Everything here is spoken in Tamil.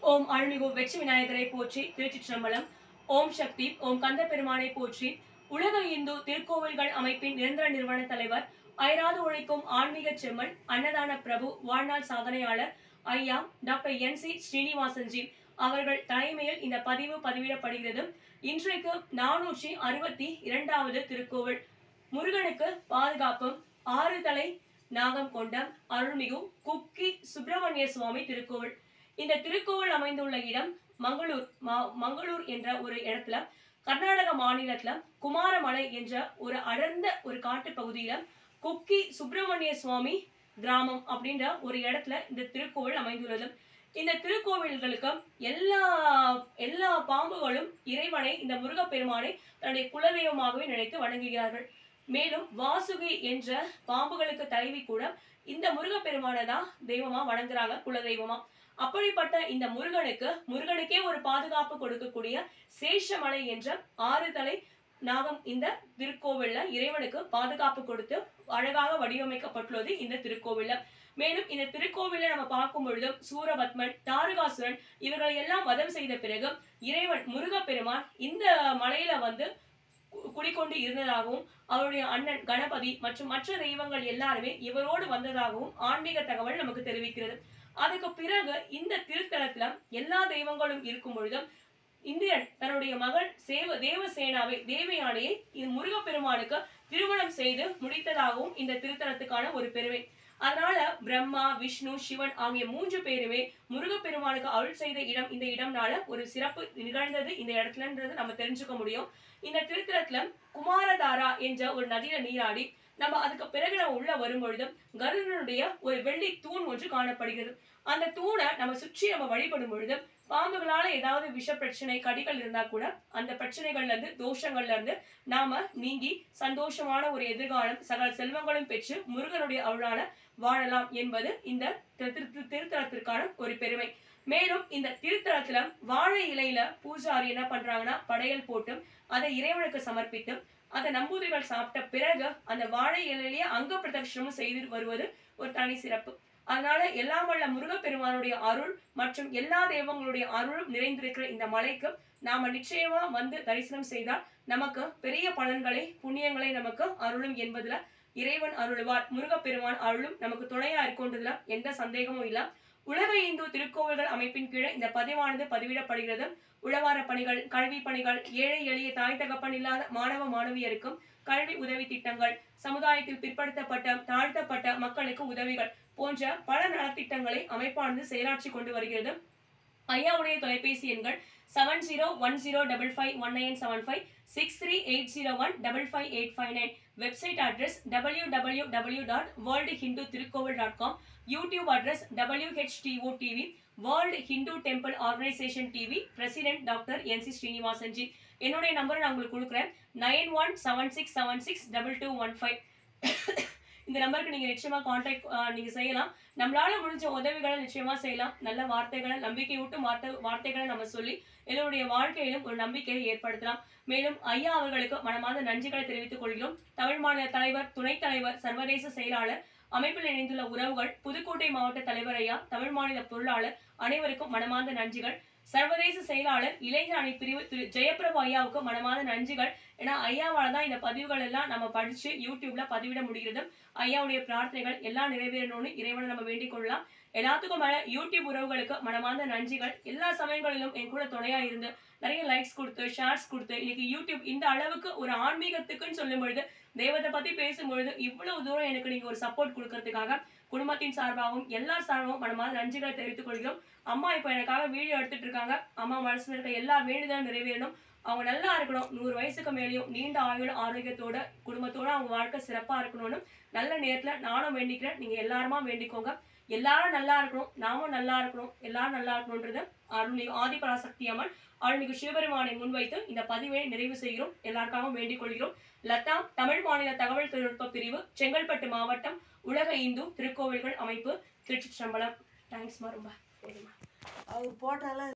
ஓம் அருள்மிகு வெற்றி விநாயகரை போற்றி திருச்சிற்றம்பலம் ஓம் சக்தி ஓம் கந்த பெருமானை போற்றி உலக இந்து திருக்கோவில்கள் அமைப்பின் நிரந்தர நிறுவன தலைவர் அயராது உழைக்கும் ஆன்மீக செம்மல் அன்னதான பிரபு வாழ்நாள் சாதனையாளர் ஐயா டாக்டர் என் சி ஸ்ரீனிவாசன்ஜி அவர்கள் தலைமையில் இந்த பதிவு பதிவிடப்படுகிறது இன்றைக்கு நானூற்றி அறுபத்தி இரண்டாவது திருக்கோவில் முருகனுக்கு பாதுகாப்பு ஆறு தலை நாகம் கொண்ட அருள்மிகு குக்கி சுப்பிரமணிய சுவாமி திருக்கோவில் இந்த திருக்கோவில் அமைந்துள்ள இடம் மங்களூர் ம- மங்களூர் என்ற ஒரு இடத்துல கர்நாடக மாநிலத்துல குமாரமலை என்ற ஒரு அடர்ந்த ஒரு காட்டு பகுதியில குக்கி சுப்பிரமணிய சுவாமி கிராமம் அப்படின்ற ஒரு இடத்துல இந்த திருக்கோவில் அமைந்துள்ளது இந்த திருக்கோவில்களுக்கு எல்லா எல்லா பாம்புகளும் இறைவனை இந்த முருகப்பெருமானை தன்னுடைய குலதெய்வமாகவே நினைத்து வணங்குகிறார்கள் மேலும் வாசுகி என்ற பாம்புகளுக்கு தலைவி கூட இந்த முருகப்பெருமானை தான் தெய்வமா வணங்குறாங்க குலதெய்வமா அப்படிப்பட்ட இந்த முருகனுக்கு முருகனுக்கே ஒரு பாதுகாப்பு கொடுக்கக்கூடிய சேஷமலை என்ற ஆறு தலை நாகம் இந்த திருக்கோவில்ல இறைவனுக்கு பாதுகாப்பு கொடுத்து அழகாக வடிவமைக்கப்பட்டுள்ளது இந்த திருக்கோவில்ல மேலும் இந்த திருக்கோவிலை நம்ம பார்க்கும் பொழுது சூரபத்மன் தாரகாசுரன் இவர்களை எல்லாம் வதம் செய்த பிறகு இறைவன் முருகப்பெருமான் இந்த மலையில வந்து கு- குடிக்கொண்டு இருந்ததாகவும் அவருடைய அண்ணன் கணபதி மற்றும் மற்ற தெய்வங்கள் எல்லாருமே இவரோடு வந்ததாகவும் ஆன்மீக தகவல் நமக்கு தெரிவிக்கிறது அதுக்கு பிறகு இந்த திருத்தலத்துல எல்லா தெய்வங்களும் இருக்கும் பொழுதும் இந்திரன் தன்னுடைய மகள் சேவ தேவசேனாவை தேவயானையை இது முருகப்பெருமானுக்கு திருமணம் செய்து முடித்ததாகவும் இந்த திருத்தலத்துக்கான ஒரு பெருமை அதனால பிரம்மா விஷ்ணு சிவன் ஆகிய மூன்று பேருமே முருகப்பெருமானுக்கு அருள் செய்த இடம் இந்த இடம்னால ஒரு சிறப்பு நிகழ்ந்தது இந்த இடத்துலன்றது நம்ம தெரிஞ்சுக்க முடியும் இந்த திருத்தலத்துல குமாரதாரா என்ற ஒரு நதியில நீராடி நம்ம அதுக்கு பிறகு நம்ம உள்ள வரும்பொழுது கருடனுடைய ஒரு வெள்ளி தூண் ஒன்று காணப்படுகிறது அந்த தூணை நம்ம சுற்றி நம்ம வழிபடும் பொழுது பாம்புகளால ஏதாவது விஷ பிரச்சனை கடிகள் இருந்தா கூட அந்த பிரச்சனைகள்ல இருந்து தோஷங்கள்ல இருந்து நாம நீங்கி சந்தோஷமான ஒரு எதிர்காலம் சகல செல்வங்களும் பெற்று முருகனுடைய அருளால வாழலாம் என்பது இந்த திரு- திரு- திரு- திருத்தலத்திற்கான ஒரு பெருமை மேலும் இந்த திருத்தலத்துல வாழை இலையில பூஜாரி என்ன பண்றாங்கன்னா படையல் போட்டு அதை இறைவனுக்கு சமர்ப்பித்து அதை நம்பூதிரிகள் சாப்பிட்ட பிறகு அந்த வாழை இலையிலேயே அங்க பிரதட்சணமும் செய்து வருவது ஒரு தனி சிறப்பு அதனால எல்லாம் வல்ல முருகப்பெருமானுடைய அருள் மற்றும் எல்லா தெய்வங்களுடைய அருளும் நிறைந்திருக்கிற இந்த மலைக்கு நாம நிச்சயமா வந்து தரிசனம் செய்தால் நமக்கு பெரிய பலன்களை புண்ணியங்களை நமக்கு அருளும் என்பதுல இறைவன் அருளுவார் முருகப்பெருமான் அருளும் நமக்கு துணையா இருக்குன்றதுல எந்த சந்தேகமும் இல்ல உலக இந்து திருக்கோவில்கள் அமைப்பின் கீழே இந்த பதிவானது பதிவிடப்படுகிறது உழவார பணிகள் கல்வி பணிகள் ஏழை எளிய தாய் தகப்பன் இல்லாத மாணவ மாணவியருக்கும் கல்வி உதவி திட்டங்கள் சமுதாயத்தில் பிற்படுத்தப்பட்ட தாழ்த்தப்பட்ட மக்களுக்கு உதவிகள் போன்ற பல நலத்திட்டங்களை அமைப்பானது செயலாற்றி கொண்டு வருகிறது ஐயாவுடைய தொலைபேசி எண்கள் seven zero one zero double five one nine seven five six three eight zero one double five eight five nine website address W W W dot world Hindu Thirukovil dot com YouTube address WHDO TV world Hindu temple organisation TV president doctor N C Srinivasanji என்னுடைய நம்பரை நான் உங்களுக்கு கொடுக்குறேன் nine one seven six seven six double two one five இந்த நம்பருக்கு நீங்க நிச்சயமா காண்டாக்ட் நீங்க செய்யலாம் நம்மளால முடிஞ்ச உதவிகளை நிச்சயமா செய்யலாம் நல்ல வார்த்தைகளை நம்பிக்கையூட்டும் வார்த்தை வார்த்தைகளை நம்ம சொல்லி எல்லோருடைய வாழ்க்கையிலும் ஒரு நம்பிக்கையை ஏற்படுத்தலாம் மேலும் ஐயா அவர்களுக்கு மனமார்ந்த நன்றிகளை தெரிவித்துக் கொள்கிறோம் தமிழ் மாநில தலைவர் துணைத் தலைவர் சர்வதேச செயலாளர் அமைப்பில் இணைந்துள்ள உறவுகள் புதுக்கோட்டை மாவட்ட தலைவர் ஐயா தமிழ் மாநில பொருளாளர் அனைவருக்கும் மனமார்ந்த நன்றிகள் சர்வதேச செயலாளர் இளைஞர் அணி பிரிவு திரு ஜெயபிரபு ஐயாவுக்கு மனமார்ந்த நன்றிகள் ஏன்னா ஐயாவால தான் இந்த பதிவுகள் எல்லாம் நம்ம படிச்சு யூடியூப்ல பதிவிட முடிகிறது ஐயாவுடைய பிரார்த்தனைகள் எல்லாம் நிறைவேறணும்னு இறைவனை நம்ம வேண்டிக் கொள்ளலாம் எல்லாத்துக்கும் மேல யூடியூப் உறவுகளுக்கு மனமார்ந்த நன்றிகள் எல்லா சமயங்களிலும் என் கூட துணையா இருந்து நிறைய லைக்ஸ் கொடுத்து ஷேர்ஸ் கொடுத்து இன்னைக்கு யூடியூப் இந்த அளவுக்கு ஒரு ஆன்மீகத்துக்குன்னு சொல்லும் பொழுது தெய்வத்தை பத்தி பேசும்பொழுது இவ்வளவு தூரம் எனக்கு நீங்க ஒரு சப்போர்ட் கொடுக்கறதுக்காக குடும்பத்தின் சார்பாகவும் எல்லார் சார்பாகவும் மனமார்ந்த நன்றிகளை தெரிவித்துக் கொள்கிறோம் அம்மா இப்போ எனக்காக வீடியோ எடுத்துட்டு இருக்காங்க அம்மா மனசுல இருக்க எல்லா வேண்டுதலும் நிறைவேறணும் அவங்க நல்லா இருக்கணும் நூறு வயசுக்கு மேலேயும் நீண்ட ஆயுள் ஆரோக்கியத்தோட குடும்பத்தோட அவங்க வாழ்க்கை சிறப்பா இருக்கணும்னு நல்ல நேரத்துல நானும் வேண்டிக்கிறேன் நீங்க எல்லாருமா வேண்டிக்கோங்க எல்லாரும் நல்லா இருக்கணும் நாமும் நல்லா இருக்கணும் எல்லாரும் நல்லா இருக்கணும்ன்றது அருள்மிகு ஆதிபராசக்தி அம்மன் அருள்மிகு சிவபெருமானை முன்வைத்து இந்த பதிவை நிறைவு செய்கிறோம் எல்லாருக்காகவும் வேண்டிக் கொள்கிறோம் லதா தமிழ் மாநில தகவல் தொழில்நுட்ப பிரிவு செங்கல்பட்டு மாவட்டம் உலக இந்து திருக்கோவில்கள் அமைப்பு திருச்சிற்றம்பலம் தேங்க்ஸ்மா ரொம்ப சரிம்மா அவர் போட்டால